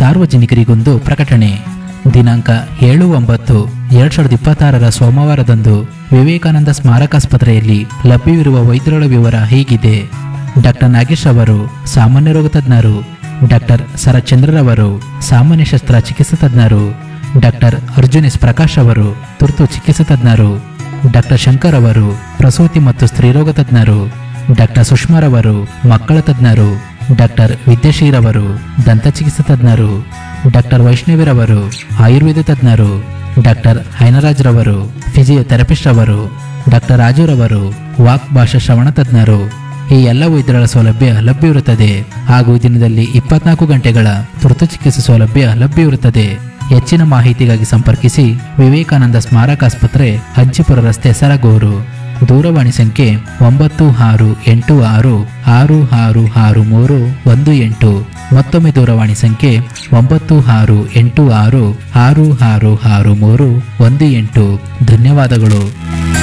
ಸಾರ್ವಜನಿಕರಿಗೊಂದು ಪ್ರಕಟಣೆ ದಿನಾಂಕ ಏಳು ಒಂಬತ್ತು ಎರಡ್ ಸಾವಿರದ ಇಪ್ಪತ್ತಾರರ ಸೋಮವಾರದಂದು ವಿವೇಕಾನಂದ ಸ್ಮಾರಕಾಸ್ಪತ್ರೆಯಲ್ಲಿ ಲಭ್ಯವಿರುವ ವೈದ್ಯರುಗಳ ವಿವರ ಹೀಗಿದೆ ಡಾಕ್ಟರ್ ನಾಗೇಶ್ ಅವರು ಸಾಮಾನ್ಯ ರೋಗ ತಜ್ಞರು ಡಾಕ್ಟರ್ ಶರತ್ಚಂದ್ರರವರು ಸಾಮಾನ್ಯ ಶಸ್ತ್ರ ಚಿಕಿತ್ಸಾ ತಜ್ಞರು ಡಾಕ್ಟರ್ ಅರ್ಜುನ್ ಎಸ್ ಪ್ರಕಾಶ್ ಅವರು ತುರ್ತು ಚಿಕಿತ್ಸಾ ತಜ್ಞರು ಡಾಕ್ಟರ್ ಶಂಕರ್ ಅವರು ಪ್ರಸೂತಿ ಮತ್ತು ಸ್ತ್ರೀರೋಗ ತಜ್ಞರು ಡಾಕ್ಟರ್ ಸುಷ್ಮಾರವರು ಮಕ್ಕಳ ತಜ್ಞರು ಡಾಕ್ಟರ್ ವಿದ್ಯಾಶ್ರೀರವರು ದಂತ ಚಿಕಿತ್ಸಾ ತಜ್ಞರು ಡಾಕ್ಟರ್ ವೈಷ್ಣವಿರವರು ಆಯುರ್ವೇದ ತಜ್ಞರು ಡಾಕ್ಟರ್ ಹೈನರಾಜ್ ರವರು ಫಿಸಿಯೋಥೆರಪಿಸ್ಟ್ ಅವರು ಡಾಕ್ಟರ್ ರಾಜುರವರು ವಾಕ್ ಭಾಷಾ ಶ್ರವಣ ತಜ್ಞರು ಈ ಎಲ್ಲ ವೈದ್ಯರ ಸೌಲಭ್ಯ ಲಭ್ಯವಿರುತ್ತದೆ ಹಾಗೂ ದಿನದಲ್ಲಿ ಇಪ್ಪತ್ನಾಲ್ಕು ಗಂಟೆಗಳ ತುರ್ತು ಚಿಕಿತ್ಸೆ ಸೌಲಭ್ಯ ಲಭ್ಯವಿರುತ್ತದೆ ಹೆಚ್ಚಿನ ಮಾಹಿತಿಗಾಗಿ ಸಂಪರ್ಕಿಸಿ ವಿವೇಕಾನಂದ ಸ್ಮಾರಕ ಆಸ್ಪತ್ರೆ ಹಂಚಿಪುರ ರಸ್ತೆ ಸರಗೂರು ದೂರವಾಣಿ ಸಂಖ್ಯೆ ಒಂಬತ್ತು ಆರು ಎಂಟು ಆರು ಆರು ಆರು ಆರು ಮೂರು ಒಂದು ಎಂಟು ಮತ್ತೊಮ್ಮೆ ದೂರವಾಣಿ ಸಂಖ್ಯೆ ಒಂಬತ್ತು ಆರು ಎಂಟು ಆರು ಆರು ಆರು ಆರು ಮೂರು ಒಂದು ಎಂಟು ಧನ್ಯವಾದಗಳು